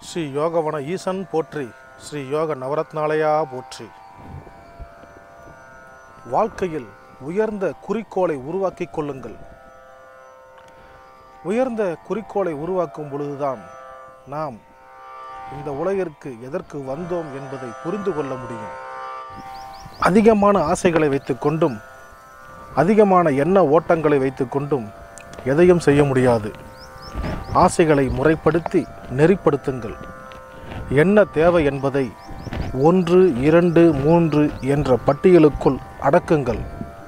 ஸ்ரீ யோகவன ஈசன் போற்றி ஸ்ரீ யோக நவரத்னாலயா போற்றி வாழ்க்கையில் உயர்ந்த குறிக்கோளை உருவாக்கிக் கொள்ளுங்கள் உயர்ந்த குறிக்கோளை உருவாக்கும் பொழுதுதான் நாம் இந்த உலகிற்கு எதற்கு வந்தோம் என்பதை புரிந்து கொள்ள முடியும் அதிகமான ஆசைகளை வைத்துக்கொண்டும் அதிகமான எண்ண ஓட்டங்களை வைத்துக்கொண்டும் எதையும் செய்ய முடியாது ஆசைகளை முறைப்படுத்தி நெறிப்படுத்துங்கள் என்ன தேவை என்பதை ஒன்று இரண்டு மூன்று என்ற பட்டியலுக்குள் அடக்குங்கள்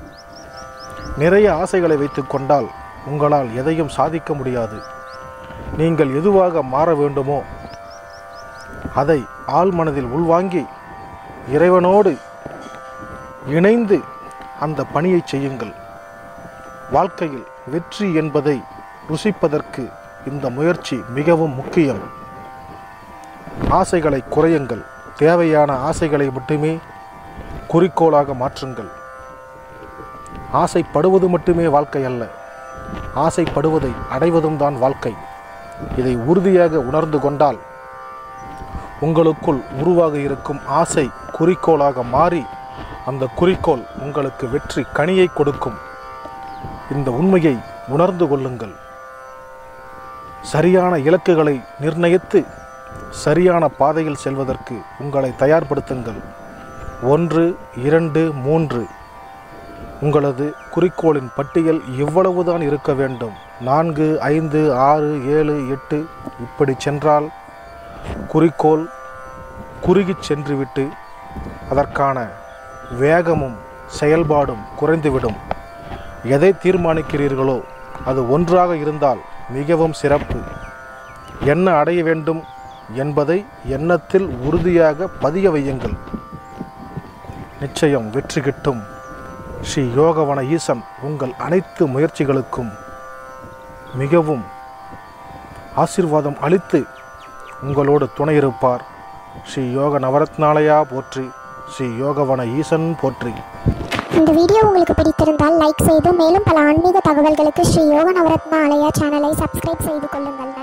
நிறைய ஆசைகளை வைத்துக்கொண்டால் உங்களால் எதையும் சாதிக்க முடியாது நீங்கள் எதுவாக மாற வேண்டுமோ அதை ஆழ் மனதில் உள்வாங்கி இறைவனோடு இணைந்து அந்த பணியை செய்யுங்கள் வாழ்க்கையில் வெற்றி என்பதை ருசிப்பதற்கு இந்த முயற்சி மிகவும் முக்கியம் ஆசைகளை குறையுங்கள் தேவையான ஆசைகளை மட்டுமே குறிக்கோளாக மாற்றுங்கள் ஆசைப்படுவது மட்டுமே வாழ்க்கை அல்ல ஆசைப்படுவதை அடைவதும் தான் வாழ்க்கை இதை உறுதியாக உணர்ந்து கொண்டால் உங்களுக்குள் உருவாக இருக்கும் ஆசை குறிக்கோளாக மாறி அந்த குறிக்கோள் உங்களுக்கு வெற்றி கனியை கொடுக்கும் இந்த உண்மையை உணர்ந்து கொள்ளுங்கள் சரியான இலக்குகளை நிர்ணயித்து சரியான பாதையில் செல்வதற்கு உங்களை தயார்படுத்துங்கள் ஒன்று இரண்டு மூன்று உங்களது குறிக்கோளின் பட்டியல் இவ்வளவுதான் இருக்க வேண்டும் நான்கு ஐந்து ஆறு ஏழு எட்டு இப்படி சென்றால் குறிக்கோள் குறுகிச் சென்றுவிட்டு அதற்கான வேகமும் செயல்பாடும் குறைந்துவிடும் எதை தீர்மானிக்கிறீர்களோ அது ஒன்றாக இருந்தால் மிகவும் சிறப்பு என்ன அடைய வேண்டும் என்பதை எண்ணத்தில் உறுதியாக பதிய வையுங்கள் நிச்சயம் வெற்றி கிட்டும் ஸ்ரீ யோகவன ஈசன் உங்கள் அனைத்து முயற்சிகளுக்கும் மிகவும் ஆசிர்வாதம் அளித்து உங்களோடு துணை இருப்பார் ஸ்ரீ யோக நவரத்னாலயா போற்றி ஸ்ரீ யோகவன ஈசன் போற்றி இந்த வீடியோ உங்களுக்கு பிடித்திருந்தால் லைக் செய்து மேலும் பல ஆன்மீக தகவல்களுக்கு ஸ்ரீ யோக நவரத்னா ஆலயா சேனலை சப்ஸ்கிரைப் செய்து கொள்ளுங்கள்